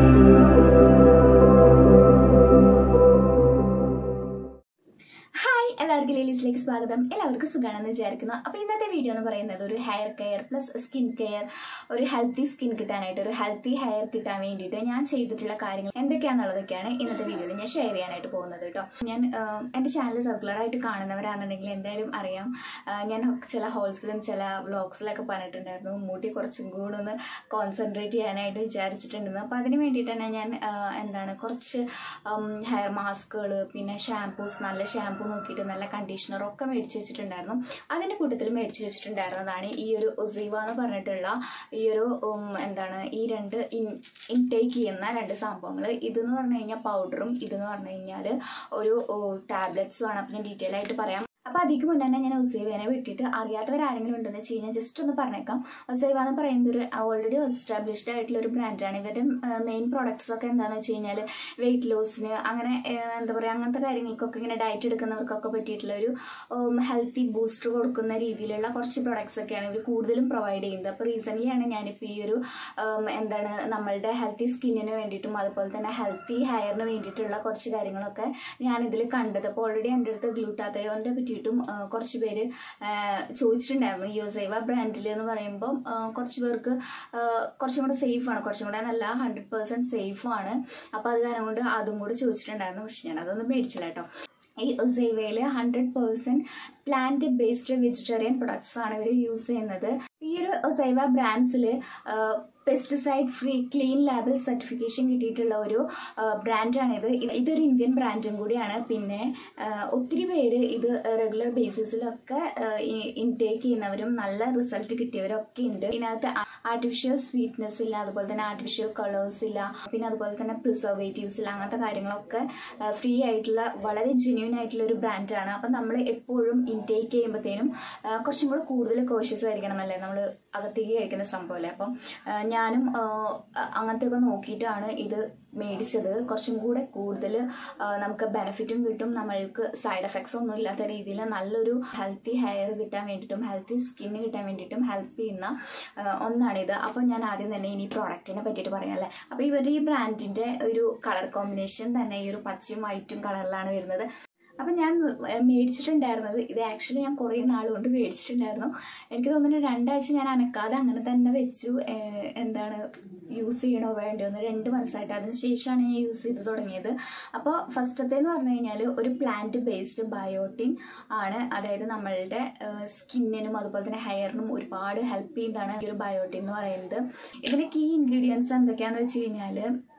hi എല്ലാവർക്കും ലേലീസിലേക്ക് സ്വാഗതം എല്ലാവർക്കും സുഖമാണെന്ന് വിചാരിക്കുന്നു അപ്പോൾ ഇന്നത്തെ വീഡിയോ എന്ന് പറയുന്നത് ഒരു hair care plus skin care ഒരു ഹെൽത്തി സ്കിൻ കിട്ടാനായിട്ട് ഒരു ഹെൽത്തി ഹെയർ കിട്ടാൻ വേണ്ടിയിട്ട് ഞാൻ ചെയ്തിട്ടുള്ള കാര്യങ്ങൾ എന്തൊക്കെയാണെന്നുള്ളതൊക്കെയാണ് ഇന്നത്തെ വീഡിയോയിൽ ഞാൻ ഷെയർ ചെയ്യാനായിട്ട് പോകുന്നത് കേട്ടോ ഞാൻ ആഹ്, എൻ്റെ ചാനൽ റെഗുലറായിട്ട് കാണുന്നവരാണെന്നുണ്ടെങ്കിൽ എന്തായാലും അറിയാം ആഹ്, ഞാൻ ചില ഹോൾസിലും ചില വ്ളോഗ്സിലൊക്കെ പറഞ്ഞിട്ടുണ്ടായിരുന്നു മുടി കുറച്ചും കൂടെ ഒന്ന് കോൺസെൻട്രേറ്റ് ചെയ്യാനായിട്ട് വിചാരിച്ചിട്ടുണ്ടെന്ന് അപ്പോൾ അതിന് വേണ്ടിയിട്ട് തന്നെ ഞാൻ ആഹ്, എന്താണ് കുറച്ച് ഹെയർ മാസ്കുകൾ പിന്നെ ഷാംപൂസ് നല്ല ഷാംപൂ നോക്കിയിട്ട് നല്ല കണ്ടീഷണറും ഒക്കെ മേടിച്ച് വെച്ചിട്ടുണ്ടായിരുന്നു അതിൻ്റെ കൂട്ടത്തിൽ മേടിച്ച് വെച്ചിട്ടുണ്ടായിരുന്നതാണ് ഈ ഒരു ഒസീവ എന്ന് പറഞ്ഞിട്ടുള്ള ഈ ഒരു ഉം, എന്താണ് ഈ രണ്ട് ഇൻ ഇൻടേക്ക് ചെയ്യുന്ന രണ്ട് സംഭവങ്ങൾ ഇതെന്ന് പറഞ്ഞു കഴിഞ്ഞാൽ പൗഡറും ഇതെന്ന് പറഞ്ഞു കഴിഞ്ഞാൽ ഒരു ടാബ്ലറ്റ്സും ആണ് അപ്പം ഞാൻ ഡീറ്റെയിൽ ആയിട്ട് പറയാം അപ്പോൾ അതിക്ക് മുന്നേ തന്നെ ഞാൻ ഒസേവേനെ വിട്ടിട്ട് അറിയാത്തവരാരെങ്കിലും ഉണ്ടെന്ന് വെച്ച് കഴിഞ്ഞാൽ ജസ്റ്റ് ഒന്ന് പറഞ്ഞേക്കാം ഒസേവ എന്ന് പറയുന്നത് ഒരു ഓൾറെഡി എസ്റ്റാബ്ലിഷ്ഡ് ആയിട്ടുള്ള ഒരു ബ്രാൻഡാണ് ഇവരുടെ മെയിൻ പ്രോഡക്ട്സ് ഒക്കെ എന്താണെന്ന് വെച്ച് കഴിഞ്ഞാൽ വെയിറ്റ് ലോസിന് അങ്ങനെ ഏഹ്, എന്താ പറയുക അങ്ങനത്തെ കാര്യങ്ങൾക്കൊക്കെ ഇങ്ങനെ ഡയറ്റ് എടുക്കുന്നവർക്കൊക്കെ പറ്റിയിട്ടുള്ള ഒരു ഹെൽത്തി ബൂസ്റ്റർ കൊടുക്കുന്ന രീതിയിലുള്ള കുറച്ച് പ്രോഡക്ട്സ് ഒക്കെയാണ് ഇവർ കൂടുതലും പ്രൊവൈഡ് ചെയ്യുന്നത് അപ്പോൾ റീസെൻ്റ്ലി ആണ് ഞാനിപ്പോൾ ഈ ഒരു ഉം, എന്താണ് നമ്മളുടെ ഹെൽത്തി സ്കിന്നിന് വേണ്ടിയിട്ടും അതുപോലെ തന്നെ ഹെൽത്തി ഹെയറിന് വേണ്ടിയിട്ടുള്ള കുറച്ച് കാര്യങ്ങളൊക്കെ ഞാനിതിൽ കണ്ടത് അപ്പോൾ ഓൾറെഡി എൻ്റെ അടുത്ത് ഗ്ലൂട്ടാത്തയോനെ പറ്റിയിട്ടും ആ, കുറച്ച് പേര് ആ, ചോദിച്ചിട്ടുണ്ടായിരുന്നു യോസൈവ ബ്രാൻഡിൽ എന്ന് പറയുമ്പോൾ ആ, കുറച്ച് പേർക്ക് ആ, കുറച്ചും കൂടെ സേഫാണ് കുറച്ചും കൂടെ നല്ല ഹൺഡ്രഡ് പേഴ്സൻറ്റ് സേഫാണ് അപ്പോൾ അത് കാരണം കൊണ്ട് അതും കൂടെ ചോദിച്ചിട്ടുണ്ടായിരുന്നു പക്ഷെ ഞാൻ അതൊന്നും മേടിച്ചില്ല കേട്ടോ ഈ ഒസൈവയിൽ hundred percent plant based vegetarian products ആണ് ഇവർ യൂസ് ചെയ്യുന്നത് ഈ ഒരു ഒസൈവ ബ്രാൻഡ്സിൽ pesticide free clean label certification കിട്ടിയിട്ടുള്ള ഒരു ബ്രാൻഡാണിത് ഇതൊരു ഇന്ത്യൻ ബ്രാൻഡും കൂടിയാണ് പിന്നെ ആ, ഒത്തിരി പേര് ഇത് റെഗുലർ ബേസിസിലൊക്കെ ഇൻടേക്ക് ചെയ്യുന്നവരും നല്ല റിസൾട്ട് കിട്ടിയവരൊക്കെ ഉണ്ട് ഇതിനകത്ത് ആർട്ടിഫിഷ്യൽ സ്വീറ്റ്നെസ് ഇല്ല അതുപോലെ തന്നെ ആർട്ടിഫിഷ്യൽ കളേഴ്സ് ഇല്ല പിന്നെ അതുപോലെ തന്നെ പ്രിസർവേറ്റീവ്സ് ഇല്ല അങ്ങനത്തെ കാര്യങ്ങളൊക്കെ ഫ്രീ ആയിട്ടുള്ള വളരെ ജെന്യൂൻ ആയിട്ടുള്ള ഒരു ബ്രാൻഡാണ് അപ്പം നമ്മൾ എപ്പോഴും ഇൻടേക്ക് ചെയ്യുമ്പോഴത്തേനും ആ, കുറച്ചും കൂടെ കൂടുതൽ കോഷ്യസ് ആയിരിക്കണം അല്ലേ നമ്മൾ അകത്തേക്ക് കഴിക്കുന്ന സംഭവമല്ലേ അപ്പം ആ, ഞാനും ആ, അങ്ങനത്തെ ഒക്കെ നോക്കിയിട്ടാണ് ഇത് മേടിച്ചത് കുറച്ചും കൂടെ കൂടുതൽ നമുക്ക് ബെനിഫിറ്റും കിട്ടും നമ്മൾക്ക് സൈഡ് എഫക്ട്സ് ഒന്നും ഇല്ലാത്ത രീതിയിൽ നല്ലൊരു ഹെൽത്തി ഹെയർ കിട്ടാൻ വേണ്ടിയിട്ടും ഹെൽത്തി സ്കിന്ന് കിട്ടാൻ വേണ്ടിയിട്ടും ഹെൽപ്പ് ചെയ്യുന്ന ആ, ഒന്നാണിത് അപ്പോൾ ഞാൻ ആദ്യം തന്നെ ഇനി പ്രോഡക്റ്റിനെ പറ്റിയിട്ട് പറയാം അല്ലേ അപ്പോൾ ഇവരുടെ ഈ ബ്രാൻഡിൻ്റെ ഒരു കളർ കോമ്പിനേഷൻ തന്നെ ഈ ഒരു പച്ചയും വൈറ്റും കളറിലാണ് വരുന്നത് അപ്പം ഞാൻ ഏർ, മേടിച്ചിട്ടുണ്ടായിരുന്നത് ഇത് ആക്ച്വലി ഞാൻ കുറേ നാൾ കൊണ്ട് മേടിച്ചിട്ടുണ്ടായിരുന്നു എനിക്ക് തോന്നുന്നു രണ്ടാഴ്ച ഞാൻ അനക്കാതെ അങ്ങനെ തന്നെ വെച്ചു ഏർ, എന്താണ് യൂസ് ചെയ്യണോ വേണ്ടോ എന്ന് രണ്ട് മനസ്സായിട്ട് അതിന് ശേഷമാണ് ഞാൻ യൂസ് ചെയ്ത് തുടങ്ങിയത് അപ്പോൾ ഫസ്റ്റത്തെ എന്ന് പറഞ്ഞു കഴിഞ്ഞാൽ ഒരു പ്ലാന്റ് ബേസ്ഡ് ബയോട്ടിൻ ആണ് അതായത് നമ്മളുടെ സ്കിന്നിനും അതുപോലെ തന്നെ ഹെയറിനും ഒരുപാട് ഹെൽപ്പ് ചെയ്യുന്നതാണ് ഈ ഒരു ബയോട്ടിൻ എന്ന് പറയുന്നത് ഇതിൻ്റെ കീ ഇൻഗ്രീഡിയൻസ് എന്തൊക്കെയാണെന്ന് വെച്ച് കഴിഞ്ഞാൽ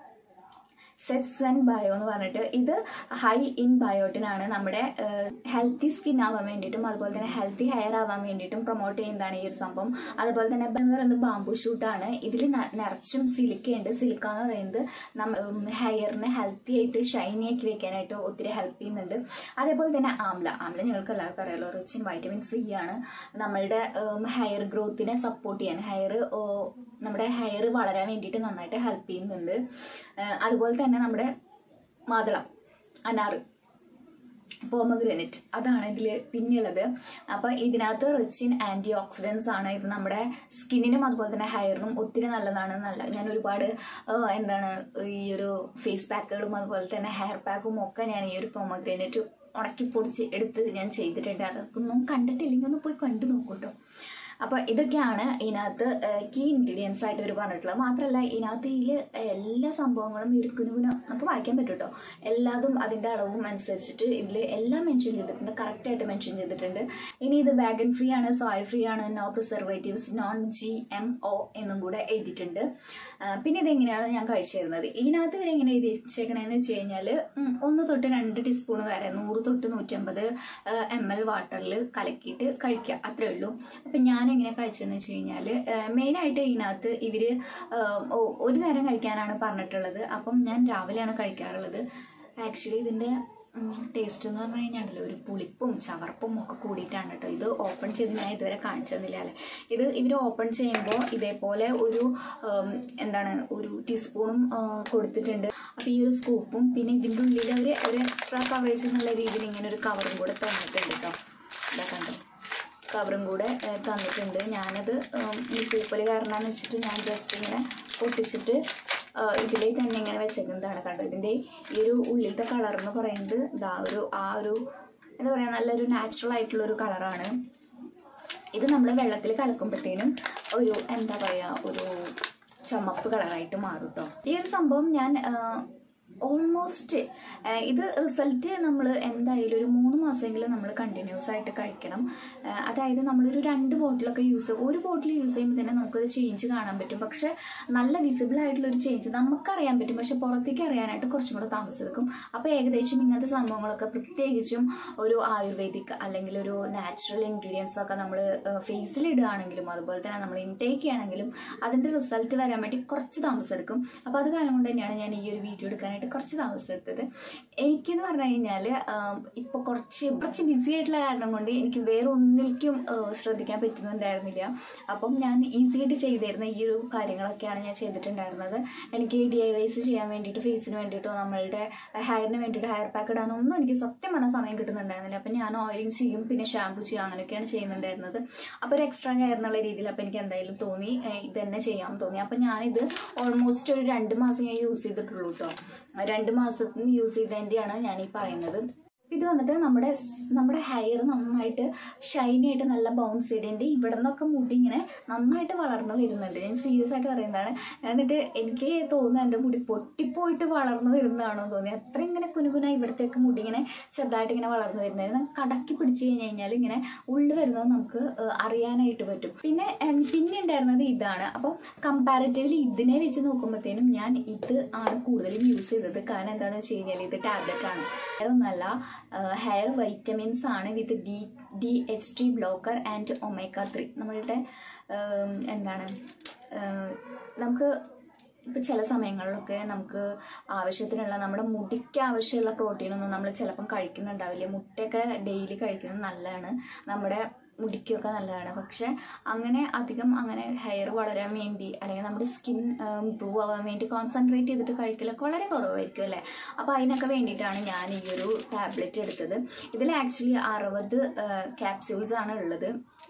സെറ്റ്സ് ആൻഡ് ബയോ എന്ന് പറഞ്ഞിട്ട് ഇത് ഹൈ ഇൻ ബയോട്ടിൻ ആണ് നമ്മുടെ ഹെൽത്തി സ്കിൻ ആവാൻ വേണ്ടിയിട്ടും അതുപോലെ തന്നെ ഹെൽത്തി ഹെയർ ആവാൻ വേണ്ടിയിട്ടും പ്രൊമോട്ട് ചെയ്യുന്നതാണ് ഈ ഒരു സംഭവം അതുപോലെ തന്നെ എന്ന് പറയുന്നത് ബാംബു ഷൂട്ടാണ് ഇതിൽ നിറച്ചും സിലിക്ക ഉണ്ട് സിലിക്ക എന്ന് പറയുന്നത് നമ്മ ഹെയറിനെ ഹെൽത്തി ആയിട്ട് ഷൈനി ആക്കി വെക്കാനായിട്ട് ഒത്തിരി ഹെൽപ്പ് ചെയ്യുന്നുണ്ട് അതേപോലെ തന്നെ ആംല ആംല ഞങ്ങൾക്ക് എല്ലാവർക്കും അറിയാലോ റിച്ച് ഇൻ വൈറ്റമിൻ സി ആണ് നമ്മളുടെ ഹെയർ ഗ്രോത്തിനെ സപ്പോർട്ട് ചെയ്യാൻ ഹെയർ നമ്മുടെ ഹെയർ വളരാൻ വേണ്ടിയിട്ട് നന്നായിട്ട് ഹെൽപ്പ് ചെയ്യുന്നുണ്ട് ഏഹ് അതുപോലെ തന്നെ നമ്മുടെ മാതളം അനാറ് പോമഗ്രാനൈറ്റ് അതാണ് ഇതിൽ പിന്നെയുള്ളത് അപ്പോൾ ഇതിനകത്ത് റിച്ച് ഇൻ ആൻറ്റി ഓക്സിഡൻസ് ആണ് ഇത് നമ്മുടെ സ്കിന്നിനും അതുപോലെ തന്നെ ഹെയറിനും ഒത്തിരി നല്ലതാണ് നല്ല ഞാൻ ഒരുപാട് ആ, എന്താണ് ഈ ഒരു ഫേസ് പാക്കുകളും അതുപോലെ തന്നെ ഹെയർ പാക്കും ഒക്കെ ഞാൻ ഈ ഒരു പോമഗ്രാനൈറ്റ് ഉണക്കി പൊടിച്ച് എടുത്ത് ഞാൻ ചെയ്തിട്ടുണ്ട് അതൊക്കെ ഒന്നും കണ്ടിട്ടില്ലെങ്കിൽ ഒന്ന് പോയി കണ്ടു നോക്കൂ കേട്ടോ അപ്പോൾ ഇതൊക്കെയാണ് ഇതിനകത്ത് കീ ഇൻഗ്രീഡിയൻസ് ആയിട്ട് ഇവർ പറഞ്ഞിട്ടുള്ളത് മാത്രമല്ല ഇതിനകത്ത് ഇതിൽ എല്ലാ സംഭവങ്ങളും ഇരിക്കുനുകുന നമുക്ക് വായിക്കാൻ പറ്റും കേട്ടോ എല്ലാതും അതിൻ്റെ അളവും അനുസരിച്ചിട്ട് ഇതിൽ എല്ലാം മെൻഷൻ ചെയ്തിട്ടുണ്ട് കറക്റ്റായിട്ട് മെൻഷൻ ചെയ്തിട്ടുണ്ട് ഇനി ഇത് വാഗൻ ഫ്രീ ആണ് സോയ ഫ്രീ ആണ് no preservatives non G M O എന്നും കൂടെ എഴുതിയിട്ടുണ്ട് ആ, പിന്നെ ഇതെങ്ങനെയാണ് ഞാൻ കഴിച്ചു തരുന്നത് ഇതിനകത്ത് ഇവരെങ്ങനെ എഴുതി വെച്ചേക്കണേന്ന് വെച്ച് കഴിഞ്ഞാൽ ഒന്ന് തൊട്ട് രണ്ട് ടീസ്പൂൺ വരെ നൂറ് തൊട്ട് നൂറ്റമ്പത് എം എൽ വാട്ടറിൽ കലക്കിയിട്ട് കഴിക്കുക അത്രേ ഉള്ളൂ അപ്പം ഞാൻ എങ്ങനെ കഴിച്ചതെന്ന് വെച്ച് കഴിഞ്ഞാൽ മെയിനായിട്ട് ഇതിനകത്ത് ഇവർ ഒരു നേരം കഴിക്കാനാണ് പറഞ്ഞിട്ടുള്ളത് അപ്പം ഞാൻ രാവിലെയാണ് കഴിക്കാറുള്ളത് ആക്ച്വലി ഇതിൻ്റെ ടേസ്റ്റ് എന്ന് പറഞ്ഞു കഴിഞ്ഞാൽ ഒരു പുളിപ്പും ചവർപ്പും ഒക്കെ കൂടിയിട്ടാണ് കേട്ടോ ഇത് ഓപ്പൺ ചെയ്ത് ഞാൻ ഇതുവരെ കാണിച്ചതെന്നില്ല അല്ലേ ഇത് ഇവർ ഓപ്പൺ ചെയ്യുമ്പോൾ ഇതേപോലെ ഒരു ഉം, എന്താണ് ഒരു ടീസ്പൂണും ആ, കൊടുത്തിട്ടുണ്ട് അപ്പോൾ ഈ ഒരു സ്കൂപ്പും പിന്നെ ഇതിൻ്റെ ഉള്ളിൽ അവർ ഒരു എക്സ്ട്രാ കവറേജ് എന്നുള്ള രീതിയിൽ ഇങ്ങനെ ഒരു കവറും കൂടെ തന്നിട്ടുണ്ട് കേട്ടോ ഇതാ കണ്ടോ കവറും കൂടെ ഏ, തന്നിട്ടുണ്ട് ഞാനത് ഉം, ഈ പൂപ്പൽ കാരണമെന്ന് വെച്ചിട്ട് ഞാൻ ജസ്റ്റ് ഇങ്ങനെ പൊട്ടിച്ചിട്ട് ഇതിൽ തന്നെ ഇങ്ങനെ വെച്ചേക്കുന്നതാണ് കണ്ടോ ഇതിൻ്റെ ഈ ഒരു ഉള്ളിലത്തെ കളർ എന്ന് പറയുന്നത് ഇതാ ഒരു ആ ഒരു എന്താ പറയുക നല്ലൊരു നാച്ചുറൽ ആയിട്ടുള്ള ഒരു കളറാണ് ഇത് നമ്മൾ വെള്ളത്തിൽ കലക്കുമ്പോഴത്തേനും ഒരു എന്താ പറയുക ഒരു ചുമപ്പ് കളറായിട്ട് മാറും കേട്ടോ ഈ ഒരു സംഭവം ഞാൻ ഓൾമോസ്റ്റ് ഇത് റിസൾട്ട് നമ്മൾ എന്തായാലും ഒരു മൂന്ന് മാസമെങ്കിലും നമ്മൾ കണ്ടിന്യൂസ് ആയിട്ട് കഴിക്കണം ആ, അതായത് നമ്മളൊരു രണ്ട് ബോട്ടിലൊക്കെ യൂസ് ഒരു ബോട്ടിൽ യൂസ് ചെയ്യുമ്പോൾ തന്നെ നമുക്കൊരു ചേഞ്ച് കാണാൻ പറ്റും പക്ഷെ നല്ല വിസിബിൾ ആയിട്ടുള്ള ഒരു ചേഞ്ച് നമുക്കറിയാൻ പറ്റും പക്ഷെ പുറത്തേക്ക് അറിയാനായിട്ട് കുറച്ചും കൂടെ താമസം എടുക്കും അപ്പോൾ ഏകദേശം ഇങ്ങനത്തെ സംഭവങ്ങളൊക്കെ പ്രത്യേകിച്ചും ഒരു ആയുർവേദിക് അല്ലെങ്കിൽ ഒരു നാച്ചുറൽ ഇൻഗ്രീഡിയൻസ് ഒക്കെ നമ്മൾ ഫേസിൽ ഇടുകയാണെങ്കിലും അതുപോലെ തന്നെ നമ്മൾ ഇൻടേക്ക് ചെയ്യുകയാണെങ്കിലും അതിൻ്റെ റിസൾട്ട് വരാൻ വേണ്ടി കുറച്ച് താമസം എടുക്കും അപ്പോൾ അത് കാരണം കൊണ്ട് തന്നെയാണ് ഞാൻ ഈ ഒരു വീഡിയോ എടുക്കാനായിട്ട് കുറച്ച് താമസം എടുത്തത് എനിക്കെന്ന് പറഞ്ഞു കഴിഞ്ഞാൽ ഇപ്പോൾ കുറച്ച് കുറച്ച് ബിസി ആയിട്ടുള്ള കാരണം കൊണ്ട് എനിക്ക് വേറെ ഒന്നിലേക്കും ആ, ശ്രദ്ധിക്കാൻ പറ്റുന്നുണ്ടായിരുന്നില്ല അപ്പം ഞാൻ ഈസി ആയിട്ട് ചെയ്തിരുന്ന ഈ ഒരു കാര്യങ്ങളൊക്കെയാണ് ഞാൻ ചെയ്തിട്ടുണ്ടായിരുന്നത് എനിക്ക് ഡി ഐ വൈസ് ചെയ്യാൻ വേണ്ടിയിട്ട് ഫേസിന് വേണ്ടിയിട്ടോ നമ്മളുടെ ഹെയറിന് വേണ്ടിയിട്ട് ഹെയർ പാക്ക് ഇടാനൊന്നും എനിക്ക് സത്യം പറഞ്ഞാൽ സമയം കിട്ടുന്നുണ്ടായിരുന്നില്ല അപ്പം ഞാൻ ഓയിലിംഗ് ചെയ്യും പിന്നെ ഷാമ്പു ചെയ്യും അങ്ങനെയൊക്കെയാണ് ചെയ്യുന്നുണ്ടായിരുന്നത് അപ്പോൾ ഒരു എക്സ്ട്രാ ഹെയർ എന്നുള്ള രീതിയിൽ അപ്പം എനിക്ക് എന്തായാലും തോന്നി ഏഹ് ഇത് തന്നെ ചെയ്യാൻ തോന്നി അപ്പം ഞാനിത് ഓൾമോസ്റ്റ് ഒരു രണ്ട് മാസം ഞാൻ യൂസ് ചെയ്തിട്ടുള്ളൂ കേട്ടോ രണ്ട് മാസത്തിന് യൂസ് ചെയ്തതിൻ്റെയാണ് ഞാൻ ഈ പറയുന്നത് ഇത് വന്നിട്ട് നമ്മുടെ സ്- നമ്മുടെ ഹെയർ നന്നായിട്ട് ഷൈനി ആയിട്ട് നല്ല ബൗൺസ് ചെയ്തതിൻ്റെ ഇവിടെ നിന്നൊക്കെ മുടി ഇങ്ങനെ നന്നായിട്ട് വളർന്നു വരുന്നുണ്ട് ഞാൻ സീരിയസ് ആയിട്ട് പറയുന്നതാണ് എന്നിട്ട് എനിക്ക് തോന്നുന്നു എൻ്റെ മുടി പൊട്ടിപ്പോയിട്ട് വളർന്നു വരുന്നതാണോ തോന്നി അത്ര ഇങ്ങനെ കുനുകുന ഇവിടത്തേക്ക് മുടി ഇങ്ങനെ ചെറുതായിട്ട് ഇങ്ങനെ വളർന്നു വരുന്നതായിരുന്നു കടക്കി പിടിച്ച് കഴിഞ്ഞ് കഴിഞ്ഞാൽ ഇങ്ങനെ ഉള്ളിൽ വരുന്നത് നമുക്ക് ഏഹ്, അറിയാനായിട്ട് പറ്റും പിന്നെ ഏഹ്, പിന്നെ ഉണ്ടായിരുന്നത് ഇതാണ് അപ്പോൾ കമ്പാരിറ്റീവ്ലി ഇതിനെ വെച്ച് നോക്കുമ്പോഴത്തേനും ഞാൻ ഇത് ആണ് കൂടുതലും യൂസ് ചെയ്തത് കാരണം എന്താണെന്ന് വെച്ച് കഴിഞ്ഞാൽ ഇത് ടാബ്ലറ്റ് ആണ് വേറെ ഒന്നല്ല ഹെയർ വൈറ്റമിൻസ് ആണ് with D D H T blocker and omega three നമ്മളുടെ ഏം, എന്താണ് ഏം, നമുക്ക് ഇപ്പം ചില സമയങ്ങളിലൊക്കെ നമുക്ക് ആവശ്യത്തിനുള്ള നമ്മുടെ മുടിക്ക് ആവശ്യമുള്ള പ്രോട്ടീനൊന്നും നമ്മൾ ചിലപ്പം കഴിക്കുന്നുണ്ടാവില്ല മുട്ടയൊക്കെ ഡെയിലി കഴിക്കുന്നത് നല്ലതാണ് നമ്മുടെ മുടിക്കൊക്കെ നല്ലതാണ് പക്ഷെ അങ്ങനെ അധികം അങ്ങനെ ഹെയർ വളരാൻ വേണ്ടി അല്ലെങ്കിൽ നമ്മുടെ സ്കിൻ ഇമ്പ്രൂവ് ആവാൻ വേണ്ടി കോൺസെൻട്രേറ്റ് ചെയ്തിട്ട് കഴിക്കലൊക്കെ വളരെ കുറവായിരിക്കും അല്ലേ അപ്പോൾ അതിനൊക്കെ വേണ്ടിയിട്ടാണ് ഞാൻ ഈ ഒരു ടാബ്ലറ്റ് എടുത്തത് ഇതിൽ ആക്ച്വലി അറുപത് ക്യാപ്സ്യൂൾസ് ആണ് ഉള്ളത്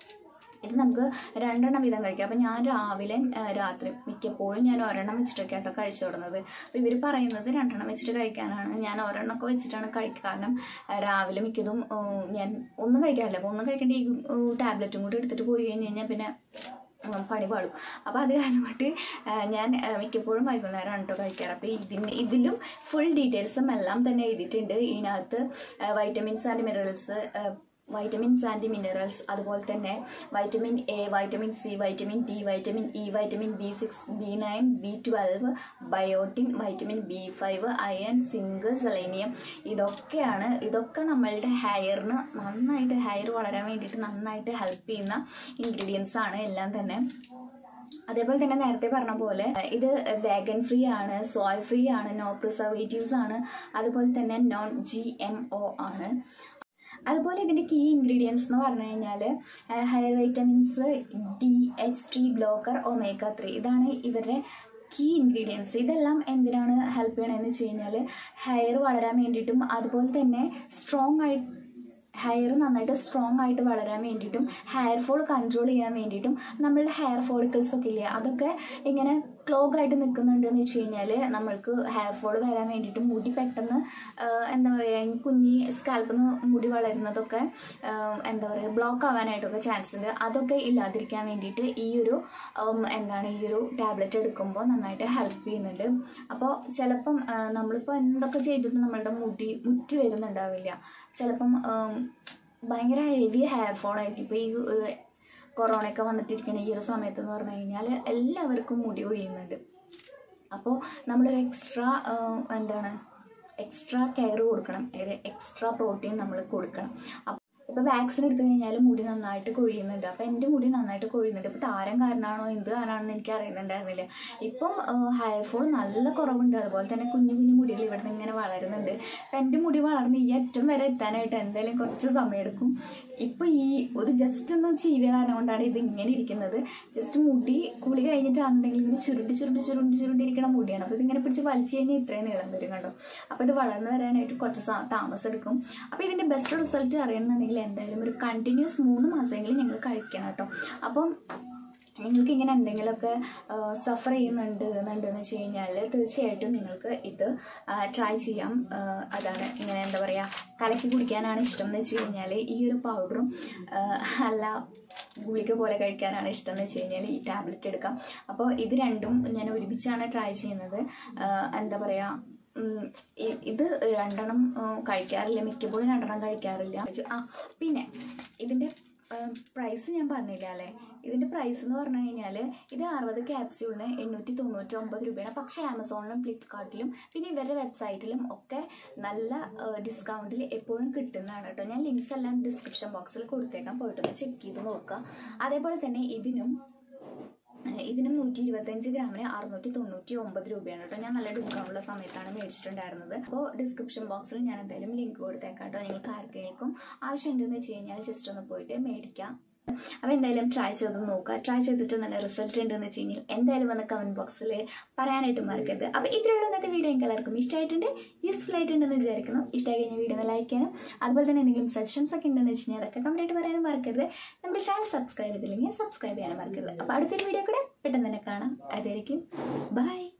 ഇത് നമുക്ക് രണ്ടെണ്ണം വീതം കഴിക്കാം അപ്പം ഞാൻ രാവിലെ രാത്രി മിക്കപ്പോഴും ഞാൻ ഒരെണ്ണം വെച്ചിട്ടൊക്കെ കേട്ടോ കഴിച്ചു തുടങ്ങുന്നത് അപ്പോൾ ഇവർ പറയുന്നത് രണ്ടെണ്ണം വെച്ചിട്ട് കഴിക്കാനാണ് ഞാൻ ഒരെണ്ണമൊക്കെ വെച്ചിട്ടാണ് കഴിക്കുക കാരണം ആ, രാവിലെ മിക്കതും ആ, ഞാൻ ഒന്നും കഴിക്കാറില്ല അപ്പോൾ ഒന്നും കഴിക്കേണ്ട ഈ ടാബ്ലറ്റും കൂടി എടുത്തിട്ട് പോയി കഴിഞ്ഞ് കഴിഞ്ഞാൽ പിന്നെ ഉം, പണി പാടും അപ്പോൾ അത് കാരണം കൊണ്ട് ആ, ഞാൻ ആ, മിക്കപ്പോഴും വൈകുന്നേരമാണ് കേട്ടോ കഴിക്കാറ് അപ്പോൾ ഇതിന് ഇതിലും ഫുൾ ഡീറ്റെയിൽസും എല്ലാം തന്നെ എഴുതിയിട്ടുണ്ട് ഇതിനകത്ത് vitamins and minerals vitamins and minerals അതുപോലെ തന്നെ vitamin A vitamin C vitamin D vitamin E vitamin B six B nine B twelve biotin vitamin B five iron zinc selenium ഇതൊക്കെയാണ് ഇതൊക്കെ നമ്മളുടെ ഹെയറിന് നന്നായിട്ട് ഹെയർ വളരാൻ വേണ്ടിയിട്ട് നന്നായിട്ട് ഹെൽപ്പ് ചെയ്യുന്ന ഇൻഗ്രീഡിയൻസ് ആണ് എല്ലാം തന്നെ അതേപോലെ തന്നെ നേരത്തെ പറഞ്ഞ പോലെ ഇത് വേഗൻ ഫ്രീ ആണ് സോയ് ഫ്രീ ആണ് നോ പ്രിസർവേറ്റീവ്സ് ആണ് അതുപോലെ തന്നെ നോൺ ജി എം ഒ ആണ് അതുപോലെ ഇതിൻ്റെ കീ ഇൻഗ്രീഡിയൻസ് എന്ന് പറഞ്ഞു കഴിഞ്ഞാൽ hair vitamins D H T blocker omega three ഇതാണ് ഇവരുടെ കീ ഇൻഗ്രീഡിയൻസ് ഇതെല്ലാം എന്തിനാണ് ഹെൽപ്പ് ചെയ്യണമെന്ന് വെച്ച് കഴിഞ്ഞാൽ ഹെയർ വളരാൻ വേണ്ടിയിട്ടും അതുപോലെ തന്നെ സ്ട്രോങ് ആയിട്ട് ഹെയർ നന്നായിട്ട് സ്ട്രോങ് ആയിട്ട് വളരാൻ വേണ്ടിയിട്ടും ഹെയർ ഫോൾ കൺട്രോൾ ചെയ്യാൻ വേണ്ടിയിട്ടും നമ്മളുടെ ഹെയർ ഫോളിക്കിൾസ് ഒക്കെ ഇല്ലേ അതൊക്കെ ഇങ്ങനെ ക്ലോഗ് ആയിട്ട് നിൽക്കുന്നുണ്ട് എന്ന് വെച്ച് കഴിഞ്ഞാൽ നമ്മൾക്ക് ഹെയർ ഫോൾ വരാൻ വേണ്ടിയിട്ടും മുടി പെട്ടെന്ന് ആ, എന്താ പറയുക ഈ കുഞ്ഞി സ്കാൽപ്പിൽ നിന്ന് മുടി വളരുന്നതൊക്കെ ആ, എന്താ പറയുക ബ്ലോക്ക് ആവാനായിട്ടൊക്കെ ചാൻസ് ഉണ്ട് അതൊക്കെ ഇല്ലാതിരിക്കാൻ വേണ്ടിയിട്ട് ഈ ഒരു ഉം, എന്താണ് ഈ ഒരു ടാബ്ലറ്റ് എടുക്കുമ്പോൾ നന്നായിട്ട് ഹെൽപ്പ് ചെയ്യുന്നുണ്ട് അപ്പോൾ ചിലപ്പം ആ, നമ്മളിപ്പോൾ എന്തൊക്കെ ചെയ്തിട്ടും നമ്മളുടെ മുടി മുറ്റി വരുന്നുണ്ടാവില്ല ചിലപ്പം ഉം, ഭയങ്കര ഹെവി ഹെയർ ഫോൾ ആയിരിക്കും ഇപ്പോൾ ഈ ഏഹ്, കൊറോണയൊക്കെ വന്നിട്ടിരിക്കുന്ന ഈ ഒരു സമയത്ത് എന്ന് പറഞ്ഞു കഴിഞ്ഞാൽ എല്ലാവർക്കും മുടി ഒഴിയുന്നുണ്ട് അപ്പോൾ നമ്മളൊരു എക്സ്ട്രാ എന്താണ് എക്സ്ട്രാ കെയർ കൊടുക്കണം എക്സ്ട്രാ പ്രോട്ടീൻ നമ്മൾ കൊടുക്കണം അപ്പോൾ ഇപ്പോൾ വാക്സിൻ എടുത്തു കഴിഞ്ഞാൽ മുടി നന്നായിട്ട് കൊഴിയുന്നുണ്ട് അപ്പോൾ എൻ്റെ മുടി നന്നായിട്ട് കൊഴിയുന്നുണ്ട് ഇപ്പോൾ താരം കാരണമാണോ എന്ത് കാരണമാണെന്ന് എനിക്ക് അറിയുന്നുണ്ടായിരുന്നില്ല ഇപ്പം ഹെയർ ഫോൾ നല്ല കുറവുണ്ട് അതുപോലെ തന്നെ കുഞ്ഞു കുഞ്ഞു മുടികൾ ഇവിടെ നിന്ന് ഇങ്ങനെ വളരുന്നുണ്ട് അപ്പം എൻ്റെ മുടി വളർന്ന് ഈ അറ്റം വരെ എത്താനായിട്ട് എന്തായാലും കുറച്ച് സമയമെടുക്കും ഇപ്പോൾ ഈ ഒരു ജസ്റ്റ് ഒന്ന് ചീവിയ കാരണം കൊണ്ടാണ് ഇത് ഇങ്ങനെ ഇരിക്കുന്നത് ജസ്റ്റ് മുടി കുളി കഴിഞ്ഞിട്ടാണെന്നുണ്ടെങ്കിൽ ഇങ്ങനെ ചുരുണ്ടി ചുരുണ്ടി ചുരുണ്ടി ചുരുണ്ടി ഇരിക്കുന്ന മുടിയാണ് അപ്പോൾ ഇതിങ്ങനെ പിടിച്ച് വലിച്ചു കഴിഞ്ഞാൽ ഇത്രയും നീളം വരും കണ്ടോ അപ്പോൾ ഇത് വളർന്നു വരാനായിട്ട് കുറച്ച് സ- താമസം എടുക്കും അപ്പോൾ ഇതിൻ്റെ ബെസ്റ്റ് റിസൾട്ട് അറിയണമെന്നുണ്ടെങ്കിൽ എന്തായാലും ഒരു കണ്ടിന്യൂസ് മൂന്ന് മാസമെങ്കിലും നിങ്ങൾ കഴിക്കണം കേട്ടോ അപ്പം നിങ്ങൾക്ക് ഇങ്ങനെ എന്തെങ്കിലുമൊക്കെ സഫർ ചെയ്യുന്നുണ്ട് എന്നുണ്ടെന്ന് വെച്ച് കഴിഞ്ഞാൽ തീർച്ചയായിട്ടും നിങ്ങൾക്ക് ഇത് ട്രൈ ചെയ്യാം ആ, അതാണ് ഇങ്ങനെ എന്താ പറയുക കലക്കി കുടിക്കാനാണ് ഇഷ്ടം എന്ന് വെച്ച് കഴിഞ്ഞാൽ ഈ ഒരു പൗഡറും അല്ല ഗുളിക പോലെ കഴിക്കാനാണ് ഇഷ്ടം എന്ന് വെച്ച് കഴിഞ്ഞാൽ ഈ ടാബ്ലറ്റ് എടുക്കാം അപ്പോൾ ഇത് രണ്ടും ഞാൻ ഒരുമിച്ചാണ് ട്രൈ ചെയ്യുന്നത് ആ, എന്താ പറയുക ഉം, ഇ- ഇത് രണ്ടെണ്ണം ഉം, കഴിക്കാറില്ല മിക്കപ്പോഴും രണ്ടെണ്ണം കഴിക്കാറില്ല ആ പിന്നെ ഇതിൻ്റെ പ്രൈസ് ഞാൻ പറഞ്ഞില്ല അല്ലേ ഇതിൻ്റെ പ്രൈസ് എന്ന് പറഞ്ഞു കഴിഞ്ഞാൽ ഇത് അറുപത് ക്യാപ്സ്യൂളിന് എണ്ണൂറ്റി തൊണ്ണൂറ്റി ഒമ്പത് രൂപയാണ് പക്ഷേ ആമസോണിലും ഫ്ലിപ്കാർട്ടിലും പിന്നെ ഇവരുടെ വെബ്സൈറ്റിലും ഒക്കെ നല്ല ഡിസ്കൗണ്ടിൽ എപ്പോഴും കിട്ടുന്നതാണ് കേട്ടോ ഞാൻ ലിങ്ക്സ് എല്ലാം ഡിസ്ക്രിപ്ഷൻ ബോക്സിൽ കൊടുത്തേക്കാം പോയിട്ടൊന്ന് ചെക്ക് ചെയ്ത് നോക്കുക അതേപോലെ തന്നെ ഇതിനും ഏഹ് ഇതിനും നൂറ്റി ഇരുപത്തഞ്ച് ഗ്രാമിന് അറുന്നൂറ്റി തൊണ്ണൂറ്റി ഒമ്പത് രൂപയാണ് കേട്ടോ ഞാൻ നല്ല ഡിസ്കൗണ്ടുള്ള സമയത്താണ് മേടിച്ചിട്ടുണ്ടായിരുന്നത് അപ്പോൾ ഡിസ്ക്രിപ്ഷൻ ബോക്സിൽ ഞാൻ എന്തായാലും ലിങ്ക് കൊടുത്തേക്കാം കേട്ടോ നിങ്ങൾക്ക് ആർക്കെങ്കിലും ആവശ്യമുണ്ടെന്ന് വെച്ച് കഴിഞ്ഞാൽ ജസ്റ്റ് ഒന്ന് പോയിട്ട് മേടിക്കാം അപ്പോൾ എന്തായാലും ട്രൈ ചെയ്ത് നോക്കുക ട്രൈ ചെയ്തിട്ട് നല്ല റിസൾട്ട് ഉണ്ടെന്ന് വെച്ച് കഴിഞ്ഞാൽ എന്തായാലും വന്ന് കമൻറ്റ് ബോക്സിൽ പറയാനായിട്ട് മറക്കരുത് അപ്പോൾ ഇത്രയുള്ള ഇന്നത്തെ വീഡിയോ എനിക്ക് എല്ലാവർക്കും ഇഷ്ടമായിട്ടുണ്ട് യൂസ്ഫുൾ ആയിട്ടുണ്ടെന്ന് വിചാരിക്കുന്നു ഇഷ്ടമായി കഴിഞ്ഞ വീഡിയോ ഒന്ന് ലൈക്ക് ചെയ്യാനും അതുപോലെ തന്നെ എന്തെങ്കിലും സജഷൻസ് ഒക്കെ ഉണ്ടെന്ന് വെച്ച് കഴിഞ്ഞാൽ അതൊക്കെ കമൻറ്റ് ആയിട്ട് പറയാനും മറക്കരുത് നമ്മുടെ ചാനൽ സബ്സ്ക്രൈബ് ചെയ്തില്ലെങ്കിൽ സബ്സ്ക്രൈബ് ചെയ്യാനും മറക്കരുത് അപ്പോൾ അടുത്തൊരു വീഡിയോ കൂടെ പെട്ടെന്ന് തന്നെ കാണാം അതായിരിക്കും ബൈ